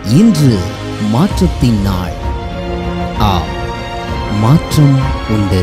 இன்று மாற்றத்தின் நாள் ஆம் மாற்றம் உண்டு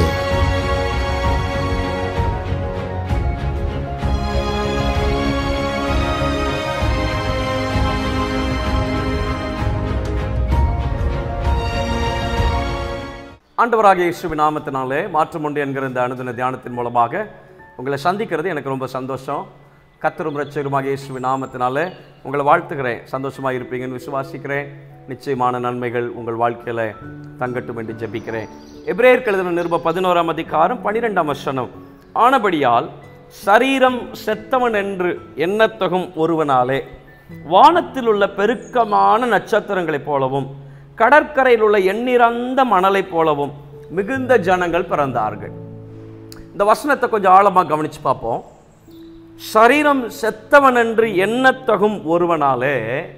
ஆண்டவராகிய இயேசுவின் நாமத்தினாலே மாற்றம் உண்டு என்கிற இந்த அனுதின தியானத்தின் மூலமாக உங்களை சந்திக்கிறது எனக்கு ரொம்ப சந்தோஷம் கத்தரும் ரட்சகருமாக இயேசுவின் நாமத்தினாலே உங்களை வாழ்த்துக்கிறேன் சந்தோஷமாக இருப்பீங்கன்னு விசுவாசிக்கிறேன் நிச்சயமான நன்மைகள் உங்கள் வாழ்க்கையில் தங்கட்டும் என்று ஜெபிக்கிறேன் எபிரேயர் எழுதின நிருப பதினோராம் அதிகாரம் பனிரெண்டாம் வசனம் ஆனபடியால் சரீரம் செத்தவன் என்று எண்ணத்தகும் ஒருவனாலே வானத்தில் உள்ள பெருக்கமான நட்சத்திரங்களைப் போலவும் கடற்கரையில் உள்ள எண்ணிறந்த மணலைப் போலவும் மிகுந்த ஜனங்கள் பிறந்தார்கள் இந்த வசனத்தை கொஞ்சம் ஆழமாக கவனிச்சு பார்ப்போம் சரீரம் செத்தவன் என்று எண்ணத்தகும் ஒருவனாலே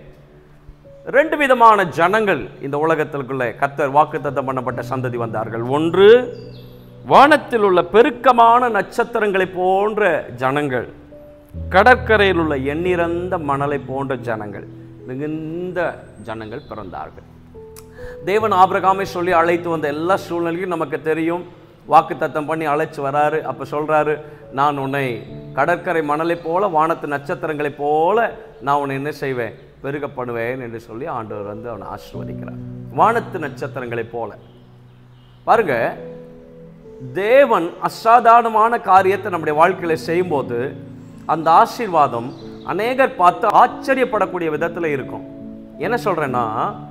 ரெண்டு விதமான ஜனங்கள் இந்த உலகத்திற்குள்ளே கத்தர் வாக்குத்தத்தம் பண்ணப்பட்ட சந்ததி வந்தார்கள் ஒன்று வானத்தில் உள்ள பெருக்கமான நட்சத்திரங்களை போன்ற ஜனங்கள் கடற்கரையில் உள்ள எண்ணிறந்த மணலை போன்ற ஜனங்கள் மிகுந்த ஜனங்கள் பிறந்தார்கள் தேவன் ஆபிரகாமை சொல்லி அழைத்து வந்த எல்லா சூழ்நிலையும் நமக்கு தெரியும் வாக்குத்தத்தம் பண்ணி அழைச்சு வராரு அப்போ சொல்றாரு நான் உன்னை கடற்கரை மணலைப் போல வானத்து நட்சத்திரங்களைப் போல நான் உன்னை என்ன செய்வேன் பெருக பண்ணுவேன் என்று சொல்லி ஆண்டவர் வந்து அவனை ஆசீர்வதிக்கிறார் வானத்து நட்சத்திரங்களைப் போல பாருங்க தேவன் அசாதாரணமான காரியத்தை நம்முடைய வாழ்க்கையில செய்யும்போது அந்த ஆசீர்வாதம் அநேகர் பார்த்து ஆச்சரியப்படக்கூடிய விதத்தில் இருக்கும் என்ன சொல்றேன்னா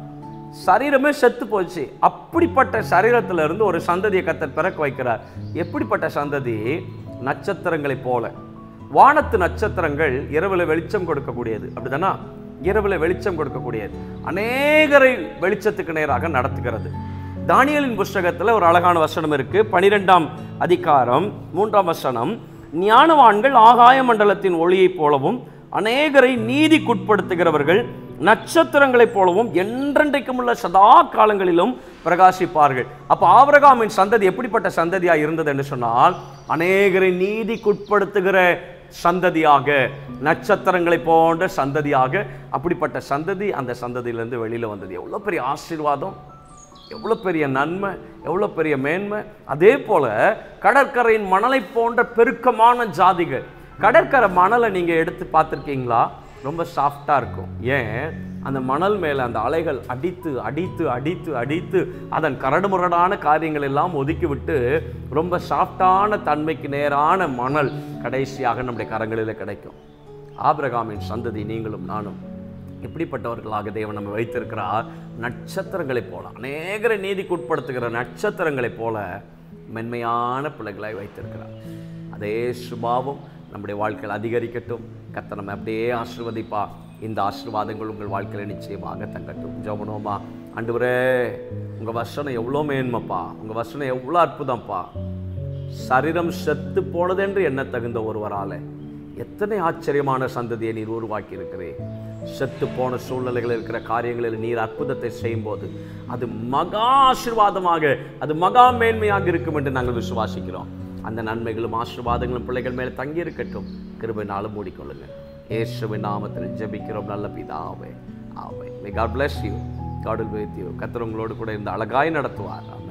சரீரமே செத்து போச்சு அப்படிப்பட்ட சரீரத்துல இருந்து ஒரு சந்ததியை கத்தர் பிறக்க வைக்கிறார் எப்படிப்பட்ட சந்ததி நட்சத்திரங்களைப் போல வானத்து நட்சத்திரங்கள் இரவுல வெளிச்சம் கொடுக்கக்கூடியது அப்படிதானா இரவுல வெளிச்சம் கொடுக்கக்கூடியது அநேகரை வெளிச்சத்துக்கு நேராக நடத்துகிறது தானியலின் புஸ்தகத்தில் ஒரு அழகான வசனம் இருக்கு பனிரெண்டாம் அதிகாரம் மூன்றாம் வசனம் ஞானவான்கள் ஆகாய மண்டலத்தின் ஒளியைப் போலவும் அநேகரை நீதிக்குட்படுத்துகிறவர்கள் நட்சத்திரங்களைப் போலவும் என்றென்றைக்கும் உள்ள சதா காலங்களிலும் பிரகாசிப்பார்கள் அப்போ ஆபிரகாமின் சந்ததி எப்படிப்பட்ட சந்ததியா இருந்தது என்று சொன்னால் அநேகரை நீதிக்குட்படுத்துகிற சந்ததியாக நட்சத்திரங்களை போன்ற சந்ததியாக அப்படிப்பட்ட சந்ததி அந்த சந்ததியிலிருந்து வெளியில வந்தது எவ்வளோ பெரிய ஆசீர்வாதம் எவ்வளோ பெரிய நன்மை எவ்வளோ பெரிய மேன்மை அதே போல கடற்கரையின் மணலை போன்ற பெருக்கமான ஜாதிகள் கடற்கரை மணலை நீங்கள் எடுத்து பார்த்துருக்கீங்களா ரொம்ப சாஃப்டாக இருக்கும் ஏன் அந்த மணல் மேலே அந்த அலைகள் அடித்து அடித்து அடித்து அடித்து அதன் கரடுமுரடான காரியங்கள் எல்லாம் ஒதுக்கிவிட்டு ரொம்ப சாஃப்டான தன்மைக்கு நேரான மணல் கடைசியாக நம்முடைய கரங்களில் கிடைக்கும் ஆபிரகாமின் சந்ததி நீங்களும் நானும் எப்படிப்பட்டவர்களாக தேவன் நம்ம வைத்திருக்கிறார் நட்சத்திரங்களைப் போல அநேகரை நீதிக்கு உட்படுத்துகிற நட்சத்திரங்களைப் போல மென்மையான பிள்ளைகளாய் வைத்திருக்கிறார் அதே சுபாவம் நம்முடைய வாழ்க்கையில் அதிகரிக்கட்டும் கத்த நம்ம அப்படியே ஆசிர்வதிப்பா இந்த ஆசீர்வாதங்கள் உங்கள் வாழ்க்கையில் நிச்சயமாக தங்கட்டும் ஜோமனோமா ஆண்டவரே உங்கள் வசனம் எவ்வளோ மேன்மைப்பா உங்கள் வசனம் எவ்வளோ அற்புதம்ப்பா சரீரம் செத்து போனதென்று என்ன தகுந்த ஒருவரால எத்தனை ஆச்சரியமான சந்ததியை நீர் உருவாக்கி இருக்கிறேன் செத்து போன சூழ்நிலைகளில் இருக்கிற காரியங்களில் நீர் அற்புதத்தை செய்யும்போது அது மகா ஆசீர்வாதமாக அது மகா மேன்மையாக இருக்கும் என்று நாங்கள் விசுவாசிக்கிறோம் அந்த நன்மைகளும் ஆசீர்வாதங்களும் பிள்ளைகள் மேலே தங்கி இருக்கட்டும் கிருபைனாலும் மூடிக்கொள்ளுங்க இயேசுவின் நாமத்தில் ஜெபிக்கிறோம் நல்ல பிதாவே ஆவே may God bless you God will be with you கத்தர் உங்களோடு கூட இந்த அழகாய் நடத்துவார்